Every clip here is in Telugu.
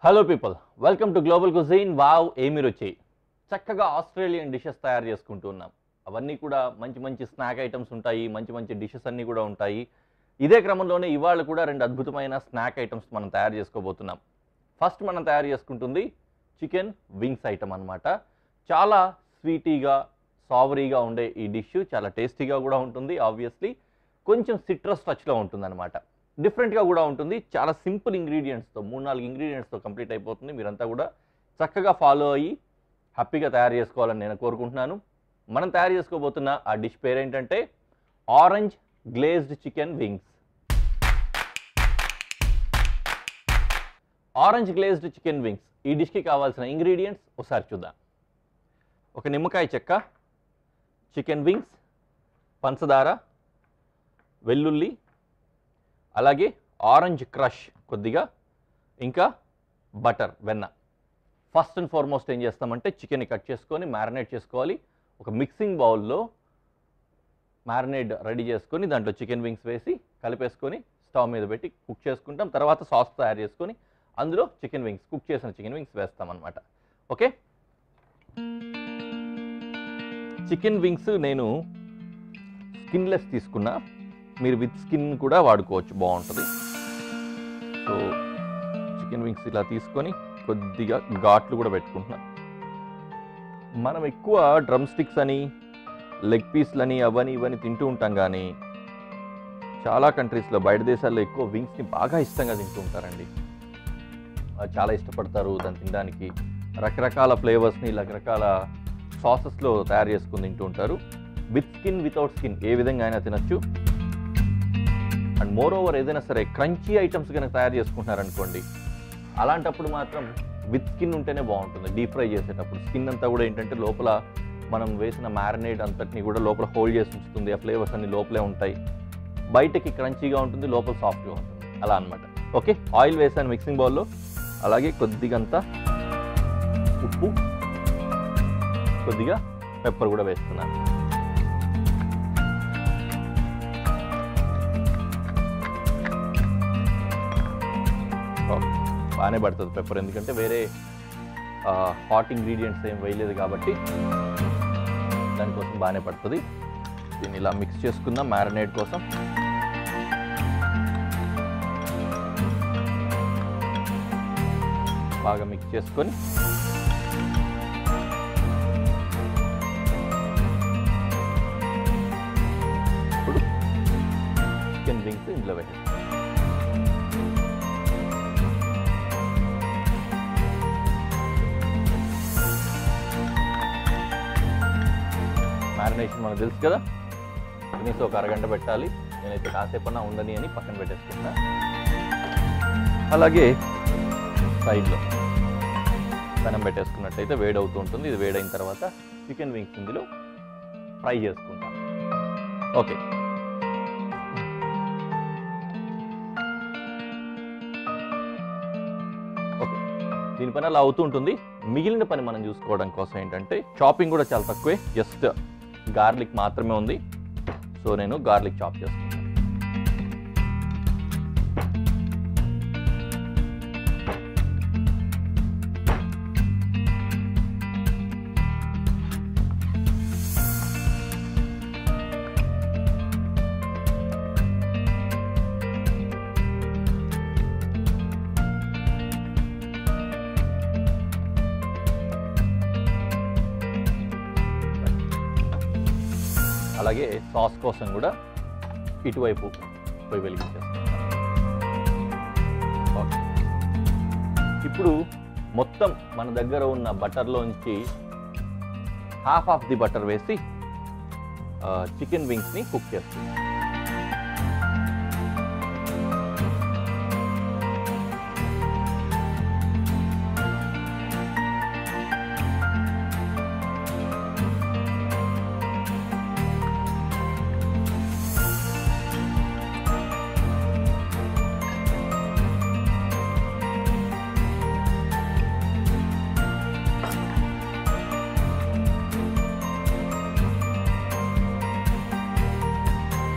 Hello people welcome to global cuisine wow ఏమి రుచి చక్కగా ఆస్ట్రేలియన్ డిషెస్ తయారు చేసుకుంటూ ఉన్నాం అవన్నీ కూడా మంచి మంచి స్నాక్ ఐటమ్స్ ఉంటాయి మంచి మంచి డిషెస్ అన్నీ కూడా ఉంటాయి ఇదే క్రమంలోనే ఇవాళ కూడా రెండు అద్భుతమైన స్నాక్ ఐటమ్స్ మనం తయారు చేసుకోబోతున్నాం ఫస్ట్ మనం తయారు చేసుకుంటుంది చికెన్ వింగ్స్ ఐటమ్ అన్నమాట చాలా స్వీటీగా సావరీగా ఉండే ఈ డిష్ చాలా టేస్టీగా కూడా ఉంటుంది ఆబ్వియస్లీ కొంచెం సిట్రస్ టచ్లో ఉంటుంది అనమాట డిఫరెంట్గా కూడా ఉంటుంది చాలా సింపుల్ ఇంగ్రీడియంట్స్తో మూడు నాలుగు ఇంగ్రీడియంట్స్తో కంప్లీట్ అయిపోతుంది మీరంతా కూడా చక్కగా ఫాలో అయ్యి హ్యాపీగా తయారు చేసుకోవాలని నేను కోరుకుంటున్నాను మనం తయారు చేసుకోబోతున్న ఆ డిష్ పేరేంటంటే orange glazed chicken wings orange glazed chicken wings ఈ డిష్కి కావాల్సిన ఇంగ్రీడియంట్స్ ఒకసారి చూద్దాం ఒక నిమ్మకాయ చెక్క చికెన్ వింగ్స్ పంచదార వెల్లుల్లి అలాగే ఆరెంజ్ క్రష్ కొద్దిగా ఇంకా బటర్ వెన్న ఫస్ట్ అండ్ ఫార్మోస్ట్ ఏం చేస్తామంటే చికెన్ని కట్ చేసుకొని మ్యారినేట్ చేసుకోవాలి ఒక మిక్సింగ్ బౌల్లో మ్యారినేట్ రెడీ చేసుకొని దాంట్లో చికెన్ వింగ్స్ వేసి కలిపేసుకొని స్టవ్ మీద పెట్టి కుక్ చేసుకుంటాం తర్వాత సాస్ తయారు చేసుకొని అందులో చికెన్ వింగ్స్ కుక్ చేసిన చికెన్ వింగ్స్ వేస్తాం అనమాట ఓకే చికెన్ వింగ్స్ నేను స్కిన్లెస్ తీసుకున్నా మీరు విత్ స్కిన్ కూడా వాడుకోవచ్చు బాగుంటుంది సో చికెన్ వింగ్స్ ఇలా తీసుకొని కొద్దిగా ఘాట్లు కూడా పెట్టుకుంటున్నా మనం ఎక్కువ డ్రమ్ స్టిక్స్ అని లెగ్ పీస్లని అవని ఇవని తింటూ ఉంటాం కానీ చాలా కంట్రీస్లో బయట దేశాల్లో ఎక్కువ వింగ్స్ని బాగా ఇష్టంగా తింటూ ఉంటారండి ఆ, చాలా ఇష్టపడతారు దాన్ని తినడానికి రకరకాల ఫ్లేవర్స్ని రకరకాల సాసెస్లో తయారు చేసుకుని తింటూ ఉంటారు విత్ స్కిన్ వితౌట్ స్కిన్ ఏ విధంగా అయినా తినచ్చు అండ్ మోర్ ఓవర్ ఏదైనా సరే క్రంచీ ఐటమ్స్ కనుక తయారు చేసుకుంటున్నారనుకోండి అలాంటప్పుడు మాత్రం విత్ స్కిన్ ఉంటేనే బాగుంటుంది డీప్ ఫ్రై చేసేటప్పుడు స్కిన్ అంతా కూడా ఏంటంటే లోపల మనం వేసిన మ్యారినేట్ అంతటిని కూడా లోపల హోల్డ్ చేసి ఉంచుతుంది ఆ ఫ్లేవర్స్ అన్ని లోపలే ఉంటాయి బయటకి క్రంచీగా ఉంటుంది లోపల సాఫ్ట్గా ఉంటుంది అలా అన్నమాట ఓకే ఆయిల్ వేసాను మిక్సింగ్ బౌల్లో అలాగే కొద్దిగంత ఉప్పు కొద్దిగా పెప్పర్ కూడా వేస్తున్నాను ఓకే. బాగానే పడుతుంది పెప్పర్ ఎందుకంటే వేరే హాట్ ఇంగ్రీడియంట్స్ ఏం వేయలేదు కాబట్టి దానికోసం బాగానే పడుతుంది దీన్ని ఇలా మిక్స్ చేసుకుందాం మ్యారినేట్ కోసం బాగా మిక్స్ చేసుకొని ఇప్పుడు చికెన్ వింగ్స్ ఇందులో వేసేస్తాం మ్యారినేషన్ మనకు తెలుసు కదా కనీసం ఒక అరగంట పెట్టాలి నేనైతే కాసేపన్నా ఉండని అని పక్కన పెట్టేసుకున్నా అలాగే సైడ్లో పెనం పెట్టేసుకున్నట్టయితే వేడి అవుతూ ఉంటుంది ఇది వేడైన తర్వాత చికెన్ వింగ్స్ ఇందులో ఫ్రై చేసుకుంటాం ఓకే ఓకే దీని పని అలా అవుతూ ఉంటుంది మిగిలిన పని మనం చూసుకోవడం కోసం ఏంటంటే చాపింగ్ కూడా చాలా తక్కువే జస్ట్ గార్లిక్ మాత్రమే ఉంది సో నేను గార్లిక్ చాప్ చేసుకుంటాను అలాగే సాస్ కోసం కూడా ఇటువైపు పోయి వెలిగించేస్తాం ఓకే. ఇప్పుడు మొత్తం మన దగ్గర ఉన్న బటర్లోంచి హాఫ్ ఆఫ్ ది బటర్ వేసి చికెన్ వింగ్స్ని కుక్ చేస్తాం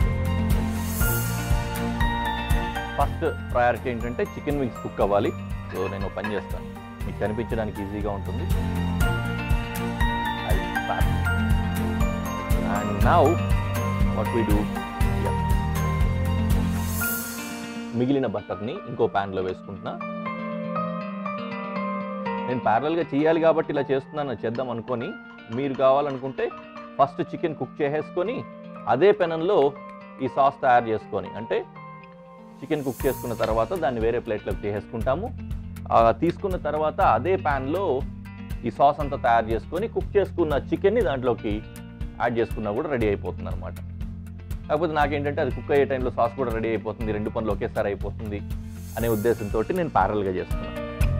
ఫస్ట్ ప్రయారిటీ ఏంటంటే చికెన్ వింగ్స్ కుక్ అవ్వాలి సో నేను ఒక పని చేస్తాను మీకు కనిపించడానికి ఈజీగా ఉంటుంది and now what we do మిగిలిన బటర్ని ఇంకో ప్యాన్లో వేసుకుంటున్నా నేను ప్యారల్గా చేయాలి కాబట్టి ఇలా చేస్తున్నాను చేద్దాం అనుకొని మీరు కావాలనుకుంటే ఫస్ట్ చికెన్ కుక్ చేసేసుకొని అదే పెనంలో ఈ సాస్ తయారు చేసుకొని అంటే చికెన్ కుక్ చేసుకున్న తర్వాత దాన్ని వేరే ప్లేట్లోకి తీసేసుకుంటాము ఆ తీసుకున్న తర్వాత అదే ప్యాన్లో ఈ సాస్ అంతా తయారు చేసుకొని కుక్ చేసుకున్న చికెన్ని దాంట్లోకి యాడ్ చేసుకున్నా కూడా రెడీ అయిపోతుంది అనమాట కాకపోతే నాకేంటంటే అది కుక్ అయ్యే టైంలో సాస్ కూడా రెడీ అయిపోతుంది రెండు పనులు ఒకేసారి అయిపోతుంది అనే ఉద్దేశంతో నేను ప్యారల్గా చేస్తున్నాను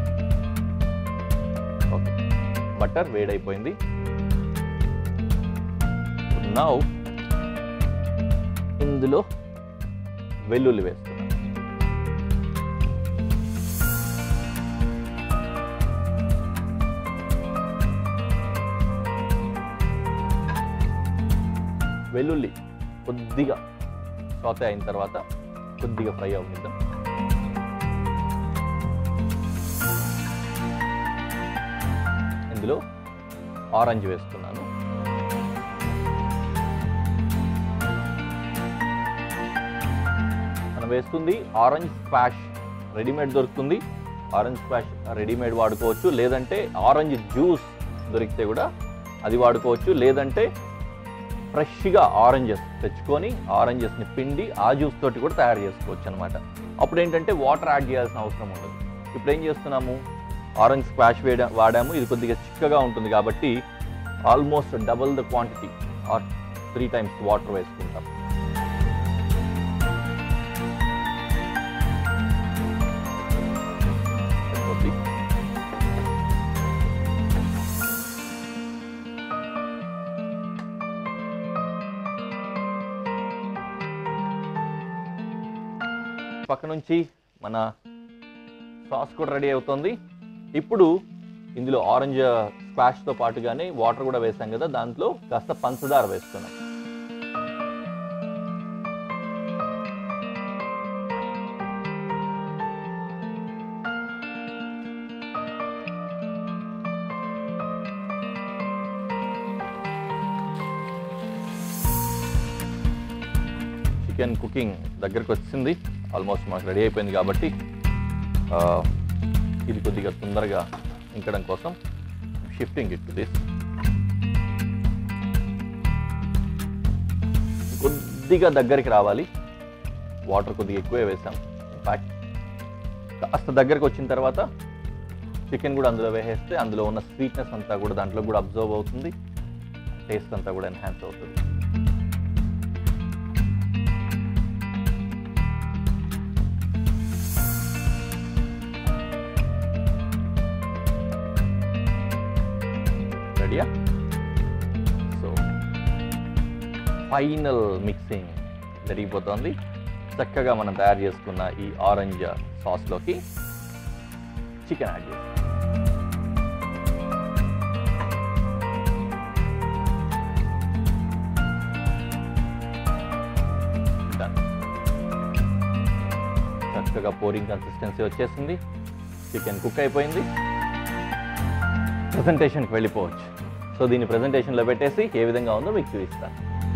ఓకే బటర్ వేడైపోయింది నౌ ఇందులో వెల్లుల్లి వేస్తున్నాను వెల్లుల్లి కొద్దిగా సోతే అయిన తర్వాత కొద్దిగా ఫ్రై అవునిద్దాం ఇందులో ఆరెంజ్ వేస్తున్నాను మనం వేస్తుంది ఆరెంజ్ స్పాష్ రెడీమేడ్ దొరుకుతుంది ఆరెంజ్ స్పాష్ రెడీమేడ్ వాడుకోవచ్చు లేదంటే ఆరెంజ్ జ్యూస్ దొరికితే కూడా అది వాడుకోవచ్చు లేదంటే ఫ్రెష్గా ఆరెంజెస్ తెచ్చుకొని ఆరెంజెస్ని పిండి ఆ జ్యూస్ తోటి కూడా తయారు చేసుకోవచ్చు అనమాట అప్పుడు ఏంటంటే వాటర్ యాడ్ చేయాల్సిన అవసరం ఉండదు ఇప్పుడు ఏం చేస్తున్నాము ఆరెంజ్ స్క్వాష్ వేడ వాడాము ఇది కొద్దిగా చిక్కగా ఉంటుంది కాబట్టి almost double the quantity or three times water వేసుకుంటాం సరిపోద్ది. పక్క నుంచి మన సాస్ కూడా రెడీ అవుతుంది ఇప్పుడు ఇందులో ఆరెంజ్ స్క్వాష్తో పాటుగానే వాటర్ కూడా వేసాం కదా దాంట్లో కాస్త పంచదార వేస్తున్నాం చికెన్ కుకింగ్ దగ్గరకు వచ్చింది ఆల్మోస్ట్ మనకు రెడీ అయిపోయింది కాబట్టి ఆ, ఇది కొద్దిగా తొందరగా ఇంకడం కోసం షిఫ్టింగ్ ఇట్ దిస్ కొద్దిగా దగ్గరికి రావాలి వాటర్ కొద్దిగా ఎక్కువే వేసాం ఇన్ఫాక్ట్ కాస్త దగ్గరకు వచ్చిన తర్వాత చికెన్ కూడా అందులో వేసేస్తే అందులో ఉన్న స్వీట్నెస్ అంతా కూడా దాంట్లో కూడా అబ్జర్వ్ అవుతుంది టేస్ట్ అంతా కూడా ఎన్హాన్స్ అవుతుంది రెడీయా సో ఫైనల్ మిక్సింగ్ జరిగిపోతుంది చక్కగా మనం తయారు చేసుకున్న ఈ ఆరెంజ్ సాస్లోకి చికెన్ యాడ్ చేస్తాం Done. చక్కగా పోరింగ్ కన్సిస్టెన్సీ వచ్చేసింది చికెన్ కుక్ అయిపోయింది ప్రజెంటేషన్కి వెళ్ళిపోవచ్చు సో దీన్ని ప్రజెంటేషన్లో పెట్టేసి ఏ విధంగా ఉందో మీకు చూపిస్తాను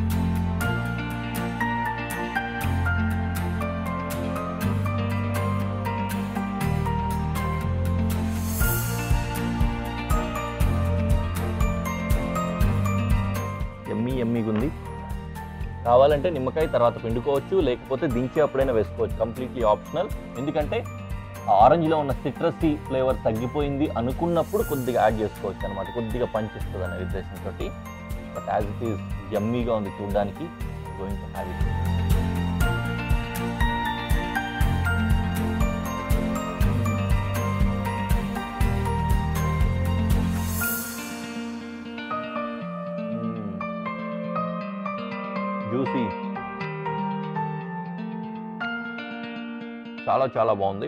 ఎమ్మీ ఎమ్మీగా ఉంది కావాలంటే నిమ్మకాయ తర్వాత పిండుకోవచ్చు లేకపోతే దించి అప్పుడైనా వేసుకోవచ్చు కంప్లీట్లీ ఆప్షనల్ ఎందుకంటే ఆ ఆరెంజ్లో ఉన్న సిట్రసీ ఫ్లేవర్ తగ్గిపోయింది అనుకున్నప్పుడు కొద్దిగా యాడ్ చేసుకోవచ్చు అనమాట కొద్దిగా పంచిస్తుంది అనే ఉద్దేశంతో బట్ యాజ్ ఇట్ ఈస్ యమ్మీగా ఉంది చూడడానికి going to have it juicy చాలా చాలా బాగుంది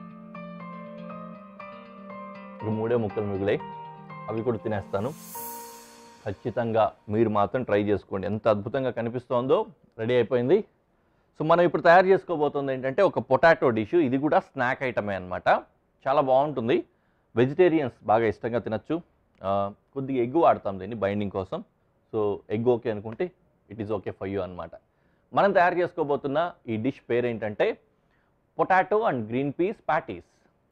ఇక మూడే ముక్కలు మిగిలాయి అవి కూడా తినేస్తాను ఖచ్చితంగా మీరు మాత్రం ట్రై చేసుకోండి ఎంత అద్భుతంగా కనిపిస్తోందో రెడీ అయిపోయింది సో మనం ఇప్పుడు తయారు చేసుకోబోతుంది ఏంటంటే ఒక పొటాటో డిష్ ఇది కూడా స్నాక్ ఐటమే అనమాట చాలా బాగుంటుంది వెజిటేరియన్స్ బాగా ఇష్టంగా తినచ్చు ఆ, కొద్దిగా ఎగ్ వాడతాం దీన్ని బైండింగ్ కోసం సో ఎగ్ ఓకే అనుకుంటే it is okay for you అనమాట మనం తయారు చేసుకోబోతున్న ఈ డిష్ పేరేంటంటే potato and green peas patties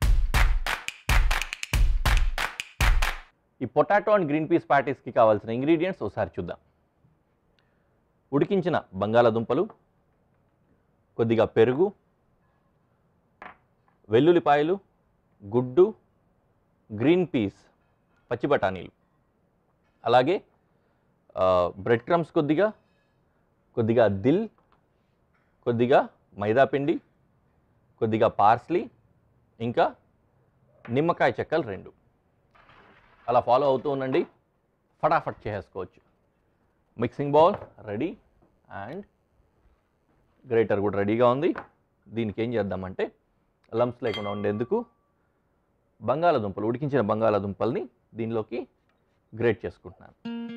ఈ పొటాటో అండ్ గ్రీన్ పీస్ ప్యాటీస్కి కావాల్సిన ఇంగ్రీడియంట్స్ ఒకసారి చూద్దాం ఉడికించిన బంగాళాదుంపలు కొద్దిగా పెరుగు వెల్లుల్లిపాయలు గుడ్డు గ్రీన్ పీస్ పచ్చి బఠానీలు అలాగే బ్రెడ్ క్రమ్స్ కొద్దిగా కొద్దిగా దిల్ కొద్దిగా మైదా పిండి కొద్దిగా పార్స్లీ ఇంకా నిమ్మకాయ చెక్కలు రెండు అలా ఫాలో అవుతూ ఉండండి ఫటాఫట్ చేసేసుకోవచ్చు mixing bowl ready and grater కూడా రెడీగా ఉంది దీనికి ఏం చేద్దామంటే లంప్స్ లేకుండా ఉండేందుకు బంగాళాదుంపలు ఉడికించిన బంగాళాదుంపల్ని దీనిలోకి గ్రేట్ చేసుకుంటున్నాను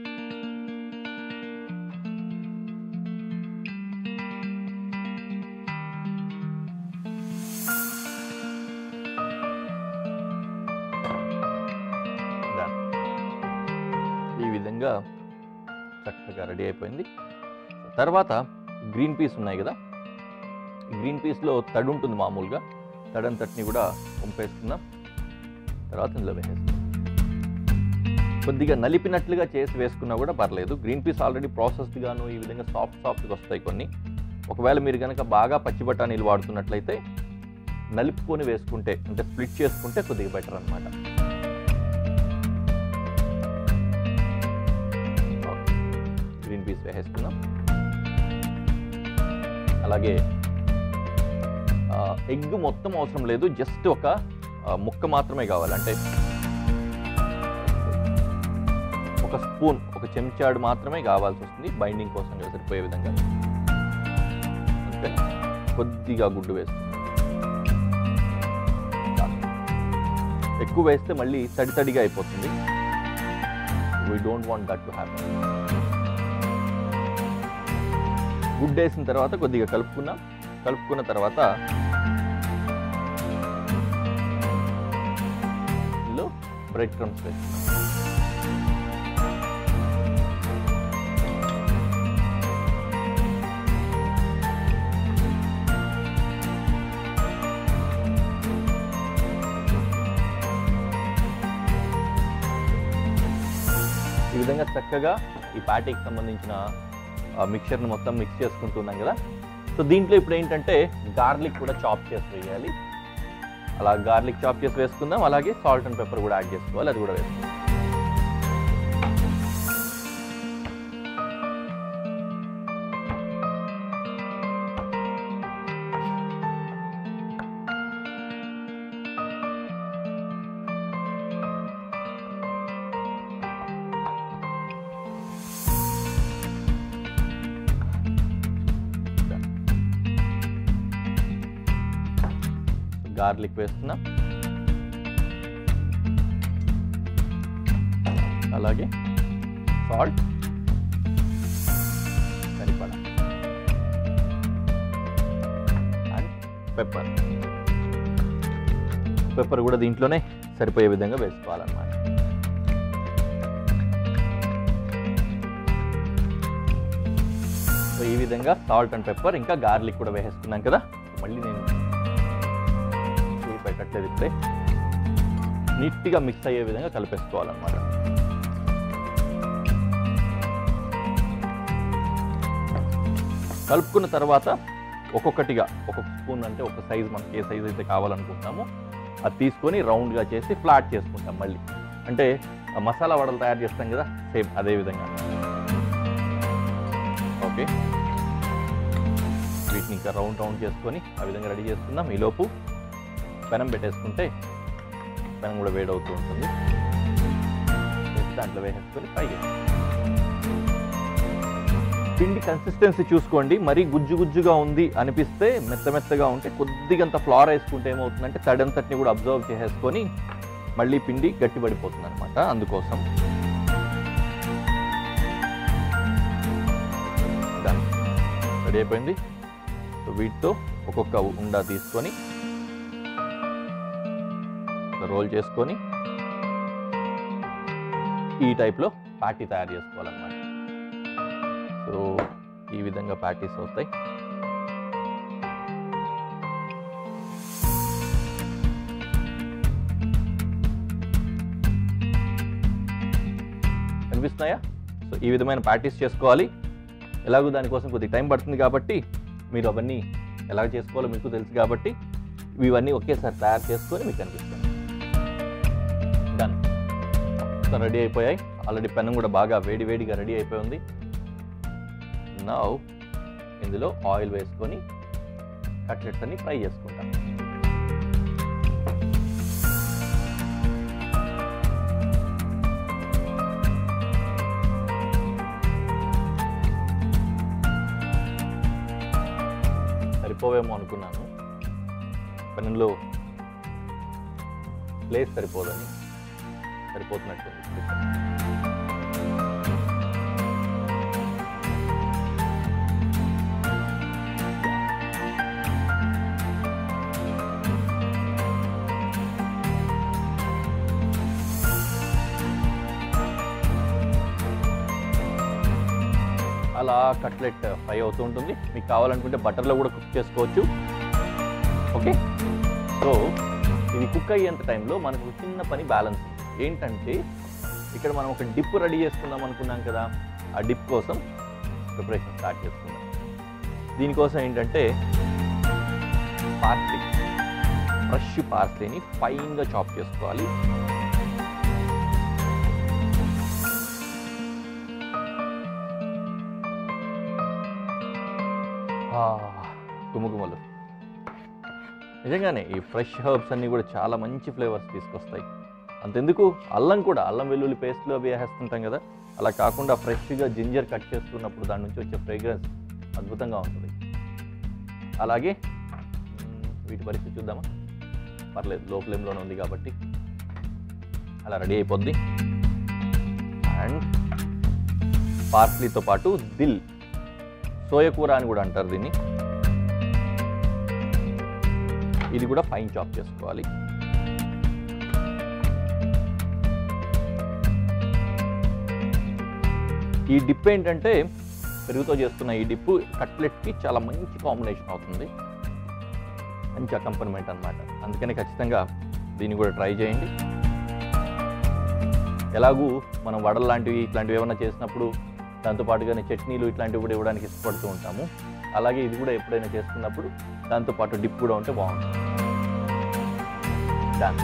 Done. ఈ విధంగా చక్కగా రెడీ అయిపోయింది తర్వాత గ్రీన్ పీస్ ఉన్నాయి కదా ఈ గ్రీన్ పీస్లో తడి ఉంటుంది మామూలుగా తడంతటిని కూడా పంపేసుకుందాం తర్వాత ఇందులో వేసేస్తాం కొద్దిగా నలిపినట్లుగా చేసి వేసుకున్నా కూడా పర్లేదు గ్రీన్ పీస్ ఆల్రెడీ ప్రాసెస్డ్ గాను ఈ విధంగా సాఫ్ట్ సాఫ్ట్గా వస్తాయి కొన్ని ఒకవేళ మీరు కనుక బాగా పచ్చి బఠానీలు వాడుతున్నట్లయితే నలుపుకొని వేసుకుంటే అంటే స్ప్లిట్ చేసుకుంటే కొద్దిగా బెటర్ అనమాట గ్రీన్ పీస్ వేసేసుకుందాం అలాగే ఎగ్ మొత్తం అవసరం లేదు జస్ట్ ఒక ఆ, ముక్క మాత్రమే కావాలి అంటే ఒక స్పూన్ ఒక చెంచాడు మాత్రమే కావాల్సి వస్తుంది బైండింగ్ కోసం కదా సరిపోయే విధంగా అంతే కొద్దిగా గుడ్డు వేస్తుంది ఎక్కువ వేస్తే మళ్ళీ తడి తడిగా అయిపోతుంది we don't want that to happy good వేసిన తర్వాత కొద్దిగా కలుపుకున్నాం కలుపుకున్న తర్వాత ఇందులో బ్రెడ్ క్రమ్స్ వేస్తున్నాం ఈ విధంగా చక్కగా ఈ ప్యాటీకి సంబంధించిన మిక్చర్ని మొత్తం మిక్స్ చేసుకుంటున్నాం కదా సో దీంట్లో ఇప్పుడు ఏంటంటే గార్లిక్ కూడా చాప్ చేసి వేయాలి అలా గార్లిక్ చాప్ చేసి వేసుకుందాం అలాగే సాల్ట్ అండ్ పెప్పర్ కూడా యాడ్ చేసుకోవాలి అది కూడా వేసుకుందాం గార్లిక్ వేస్తున్నాం అలాగే సాల్ట్ సరిపడా అండ్ పెప్పర్ పెప్పర్ కూడా దీంట్లోనే సరిపోయే విధంగా వేసుకోవాలన్నమాట సో ఈ విధంగా సాల్ట్ అండ్ పెప్పర్ ఇంకా గార్లిక్ కూడా వేసేసుకున్నాం కదా మళ్ళీ నేను చేయి పెట్టట్లేదు ఇప్పుడే నీట్గా మిక్స్ అయ్యే విధంగా కలిపేసుకోవాలన్నమాట కలుపుకున్న తర్వాత ఒక్కొక్కటిగా ఒక్కొక్క స్పూన్ అంటే ఒక సైజ్ మనకి ఏ సైజ్ అయితే కావాలనుకుంటున్నామో అది తీసుకొని రౌండ్గా చేసి ఫ్లాట్ చేసుకుంటాం మళ్ళీ అంటే ఆ మసాలా వడలు తయారు చేస్తాం కదా సేమ్ అదే విధంగా ఓకే వీటిని ఇంకా రౌండ్ రౌండ్ చేసుకొని ఆ విధంగా రెడీ చేసుకుందాం ఈలోపు పెనం పెట్టేసుకుంటే పెనం కూడా వేడవుతూ ఉంటుంది వేసి దాంట్లో వేసేసుకొని ఫ్రై చేస్తాం పిండి కన్సిస్టెన్సీ చూసుకోండి మరీ గుజ్జు గుజ్జుగా ఉంది అనిపిస్తే మెత్త మెత్తగా ఉంటే కొద్దిగంత ఫ్లార్ వేసుకుంటే ఏమవుతుందంటే తడంతటిని కూడా అబ్జర్వ్ చేసేసుకొని మళ్ళీ పిండి గట్టిపడిపోతుంది అనమాట అందుకోసం Done. రెడీ అయిపోయింది సో వీటితో ఒక్కొక్క ఉండా తీసుకొని ఇట్లా రోల్ చేసుకొని ఈ టైప్లో ప్యాటీ తయారు చేసుకోవాలన్నమాట సో ఈ విధంగా ప్యాటీస్ అవుతాయి కనిపిస్తున్నాయా సో ఈ విధమైన ప్యాటీస్ చేసుకోవాలి ఎలాగో దానికోసం కొద్దిగా టైం పడుతుంది కాబట్టి మీరు అవన్నీ ఎలా చేసుకోవాలో మీకు తెలుసు కాబట్టి ఇవన్నీ ఒకేసారి తయారు చేసుకొని మీకు కనిపిస్తాను డన్ మొత్తం రెడీ అయిపోయాయి ఆల్రెడీ పెనం కూడా బాగా వేడి వేడిగా రెడీ అయిపోయి ఉంది నా ఇందులో ఆయిల్ వేసుకొని కట్లెట్స్ అన్ని ఫ్రై చేసుకుంటాం సరిపోవేమో అనుకున్నాను పెనంలో ప్లేస్ సరిపోదని సరిపోతున్నట్టుంది అలా కట్లెట్ ఫ్రై అవుతూ ఉంటుంది మీకు కావాలనుకుంటే బటర్లో కూడా కుక్ చేసుకోవచ్చు ఓకే సో ఇది కుక్ అయ్యేంత టైంలో మనకు ఒక చిన్న పని బ్యాలెన్స్ ఉంది ఏంటంటే ఇక్కడ మనం ఒక డిప్ రెడీ చేసుకుందాం అనుకున్నాం కదా ఆ డిప్ కోసం ప్రిపరేషన్ స్టార్ట్ చేసుకుందాం దీనికోసం ఏంటంటే పార్స్లీ ఫ్రెష్ పార్స్లీని ఫైన్గా చాప్ చేసుకోవాలి ఆ, గుమగుమలు నిజంగానే ఈ ఫ్రెష్ హర్బ్స్ అన్నీ కూడా చాలా మంచి ఫ్లేవర్స్ తీసుకొస్తాయి అంతెందుకు అల్లం కూడా అల్లం వెల్లుల్లి పేస్ట్లో అవి వేస్తుంటాం కదా అలా కాకుండా ఫ్రెష్గా జింజర్ కట్ చేసుకున్నప్పుడు దాని నుంచి వచ్చే ఫ్రేగ్రెన్స్ అద్భుతంగా ఉంటుంది అలాగే మ్, వీటి పరిస్థితి చూద్దామా పర్లేదు లో ఫ్లేమ్లోనే ఉంది కాబట్టి అలా రెడీ అయిపోద్ది అండ్ పార్స్లీతో పాటు దిల్ సోయ కూర అని కూడా అంటారు దీన్ని ఇది కూడా ఫైన్ చాప్ చేసుకోవాలి ఈ డిప్ ఏంటంటే పెరుగుతో చేస్తున్న ఈ డిప్ కట్లెట్కి చాలా మంచి కాంబినేషన్ అవుతుంది మంచి అకంపనిమెంట్ అన్నమాట అందుకని ఖచ్చితంగా దీన్ని కూడా ట్రై చేయండి ఎలాగూ మనం వడలు లాంటివి ఇట్లాంటివి ఏమైనా చేసినప్పుడు దాంతోపాటుగానే చట్నీలు ఇట్లాంటివి కూడా ఇవ్వడానికి ఇష్టపడుతూ ఉంటాము అలాగే ఇది కూడా ఎప్పుడైనా చేసుకున్నప్పుడు దాంతోపాటు డిప్ కూడా ఉంటే బాగుంటుంది done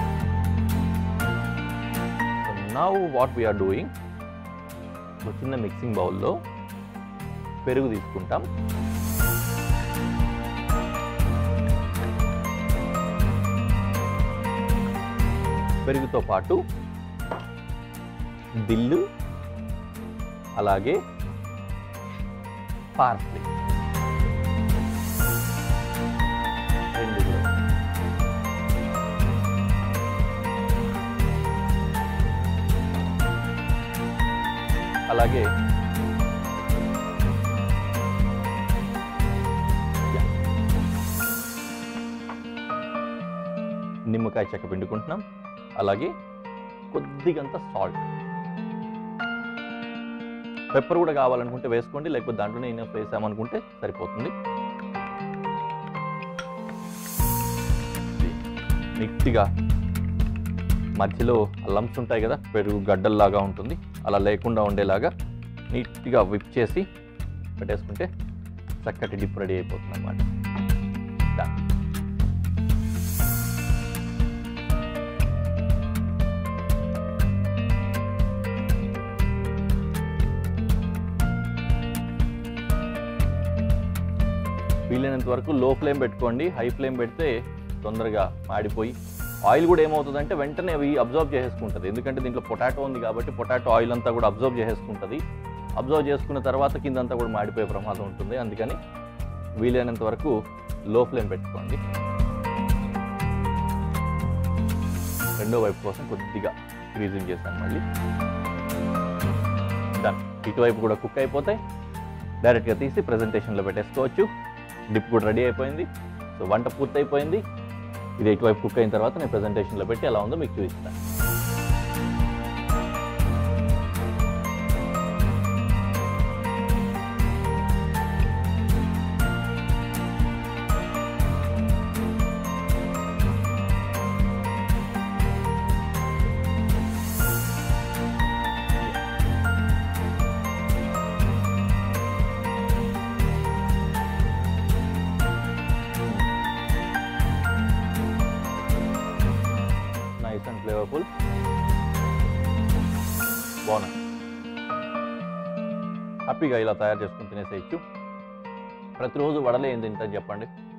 so now what we are doing ఒక చిన్న మిక్సింగ్ బౌల్లో పెరుగు తీసుకుంటాం పెరుగుతో పాటు దిల్లు అలాగే పార్స్లీ రెండు కూడా. అలాగే యా. నిమ్మకాయ చెక్క పిండుకుంటున్నాం అలాగే కొద్దిగంత సాల్ట్ పెప్పర్ కూడా కావాలనుకుంటే వేసుకోండి లేకపోతే దాంట్లోనే ఇన్నఫ్ వేసామనుకుంటే సరిపోతుంది నీట్గా మధ్యలో లంప్స్ ఉంటాయి కదా పెరుగు గడ్డల్లాగా ఉంటుంది అలా లేకుండా ఉండేలాగా నీట్గా విప్ చేసి పెట్టేసుకుంటే చక్కటి డిప్ రెడీ అయిపోతుంది అన్నమాట Done. వీలైనంత వరకు లో ఫ్లేమ్ పెట్టుకోండి హై ఫ్లేమ్ పెడితే తొందరగా మాడిపోయి ఆయిల్ కూడా ఏమవుతుందంటే వెంటనే అవి అబ్జర్వ్ చేసేసుకుంటుంది ఎందుకంటే దీంట్లో పొటాటో ఉంది కాబట్టి పొటాటో ఆయిల్ అంతా కూడా అబ్జర్వ్ చేసేసుకుంటుంది అబ్జర్వ్ చేసుకున్న తర్వాత కిందంతా కూడా మాడిపోయే ప్రమాదం ఉంటుంది అందుకని వీలైనంత వరకు లో ఫ్లేమ్ పెట్టుకోండి రెండో వైపు కోసం కొద్దిగా గ్రీజింగ్ చేశాను మళ్ళీ డన్ ఇటువైపు కూడా కుక్ అయిపోతాయి డైరెక్ట్గా తీసి ప్రజెంటేషన్లో పెట్టేసుకోవచ్చు డిప్ కూడా రెడీ అయిపోయింది సో వంట పూర్తయిపోయింది ఇది ఎటువైపు కుక్ అయిన తర్వాత నేను ప్రజెంటేషన్లో పెట్టి ఎలా ఉందో మీకు చూపిస్తాను నైస్ అండ్ ఫ్లేవర్ఫుల్ బాగున్నాయి హ్యాపీగా ఇలా తయారు చేసుకుని తినేసేయచ్చు ప్రతిరోజు వడలే ఏం తింటాను చెప్పండి